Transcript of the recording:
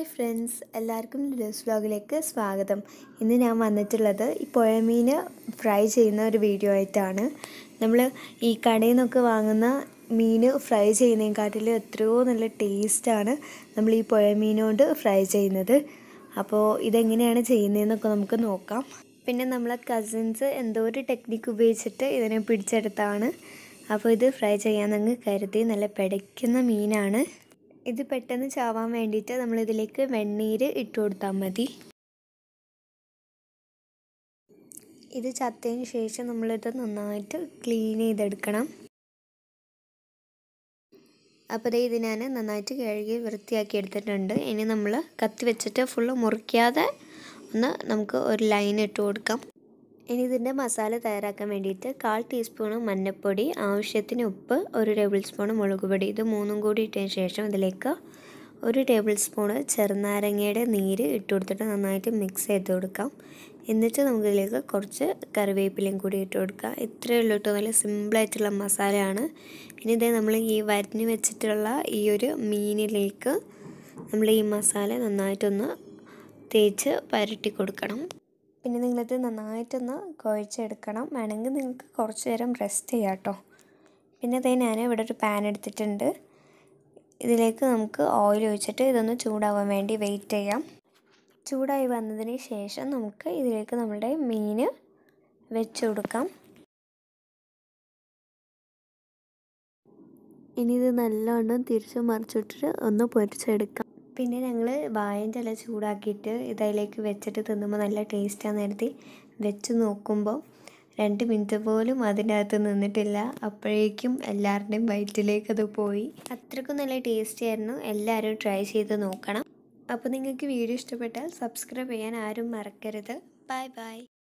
hi friends എല്ലാവർക്കും ലുലൂസ് വ്ലോഗിലേക്ക് സ്വാഗതം ഇന്ന് ഞാൻ വന്നിട്ടുള്ളത് ഈ പുഴമീൻ ഫ്രൈ ചെയ്യുന്ന ഒരു വീഡിയോ ആയിട്ടാണ് നമ്മൾ ഈ കടയിൽ നിന്നൊക്കെ വാങ്ങുന്ന മീൻ ഫ്രൈ ചെയ്യുന്നതിനെക്കാട്ടിലും എത്രയോ നല്ല ടേസ്റ്റാണ് നമ്മൾ ഈ പുഴമീൻ കൊണ്ട് ഫ്രൈ ചെയ്യുന്നത് അപ്പോൾ ഇതെങ്ങനെയാണ് ചെയ്യുന്നതെന്നൊക്കെ നമുക്ക് നോക്കാം പിന്നെ നമ്മളെ കസിൻസ് എന്തോ ഒരു ടെക്നിക്ക് ഉപയോഗിച്ചിട്ട് ഇതിനെ പിടിച്ചെടുത്താണ് അപ്പോൾ ഇത് ഫ്രൈ ചെയ്യാമെന്നങ്ങ് കരുതി നല്ല പിടയ്ക്കുന്ന മീനാണ് ഇത് പെട്ടെന്ന് ചാവാൻ വേണ്ടിയിട്ട് നമ്മളിതിലേക്ക് വെണ്ണീര് ഇട്ട് കൊടുത്താൽ മതി ഇത് ചത്തതിന് ശേഷം നമ്മളിത് നന്നായിട്ട് ക്ലീൻ ചെയ്തെടുക്കണം അപ്പോൾ ദേ ഇത് ഞാൻ നന്നായിട്ട് കഴുകി വൃത്തിയാക്കി എടുത്തിട്ടുണ്ട് ഇനി നമ്മൾ കത്തി വെച്ചിട്ട് ഫുള്ള് മുറിക്കാതെ ഒന്ന് നമുക്ക് ഒരു ലൈൻ ഇട്ട് കൊടുക്കാം ഇനി ഇതിൻ്റെ മസാല തയ്യാറാക്കാൻ വേണ്ടിയിട്ട് കാൽ ടീസ്പൂണ് മഞ്ഞൾപ്പൊടി ആവശ്യത്തിന് ഉപ്പ് ഒരു ടേബിൾ സ്പൂൺ മുളക് പൊടി ഇത് മൂന്നും കൂടി ഇട്ടതിന് ശേഷം ഇതിലേക്ക് ഒരു ടേബിൾ സ്പൂണ് ചെറുനാരങ്ങയുടെ നീര് ഇട്ട് കൊടുത്തിട്ട് നന്നായിട്ട് മിക്സ് ചെയ്ത് കൊടുക്കാം എന്നിട്ട് നമുക്കിതിലേക്ക് കുറച്ച് കറിവേപ്പിലയും കൂടി ഇട്ട് കൊടുക്കുക ഇത്രയേ ഉള്ളൂ കേട്ടോ നല്ല സിമ്പിളായിട്ടുള്ള മസാലയാണ് ഇനി ഇതേ നമ്മൾ ഈ വരഞ്ഞ് വെച്ചിട്ടുള്ള ഈ ഒരു മീനിലേക്ക് നമ്മൾ ഈ മസാല നന്നായിട്ടൊന്ന് തേച്ച് പരട്ടി കൊടുക്കണം പിന്നെ നിങ്ങളിത് നന്നായിട്ടൊന്ന് കുഴച്ചെടുക്കണം വേണമെങ്കിൽ നിങ്ങൾക്ക് കുറച്ച് നേരം റെസ്റ്റ് ചെയ്യാം കേട്ടോ പിന്നെ അതേ ഞാൻ ഇവിടെ ഒരു പാൻ എടുത്തിട്ടുണ്ട് ഇതിലേക്ക് നമുക്ക് ഓയിൽ ഒഴിച്ചിട്ട് ഇതൊന്ന് ചൂടാവാൻ വേണ്ടി വെയിറ്റ് ചെയ്യാം ചൂടായി വന്നതിന് ശേഷം നമുക്ക് ഇതിലേക്ക് നമ്മുടെ മീൻ വെച്ച് കൊടുക്കാം ഇനി ഇത് നല്ലോണം തിരിച്ച് മറിച്ചിട്ടിട്ട് ഒന്ന് പൊരിച്ചെടുക്കാം പിന്നെ ഞങ്ങൾ വായൻ്റെ ഇല ചൂടാക്കിയിട്ട് ഇതിലേക്ക് വെച്ചിട്ട് തിന്നുമ്പോൾ നല്ല ടേസ്റ്റാന്ന് കരുതി വെച്ച് നോക്കുമ്പോൾ രണ്ട് മിനിറ്റ് പോലും അതിനകത്ത് നിന്നിട്ടില്ല അപ്പോഴേക്കും എല്ലാവരുടെയും വയറ്റിലേക്ക് അത് പോയി അത്രയ്ക്കും നല്ല ടേസ്റ്റി ആയിരുന്നു എല്ലാവരും ട്രൈ ചെയ്ത് നോക്കണം അപ്പോൾ നിങ്ങൾക്ക് വീഡിയോ ഇഷ്ടപ്പെട്ടാൽ സബ്സ്ക്രൈബ് ചെയ്യാൻ ആരും മറക്കരുത് ബൈ ബൈ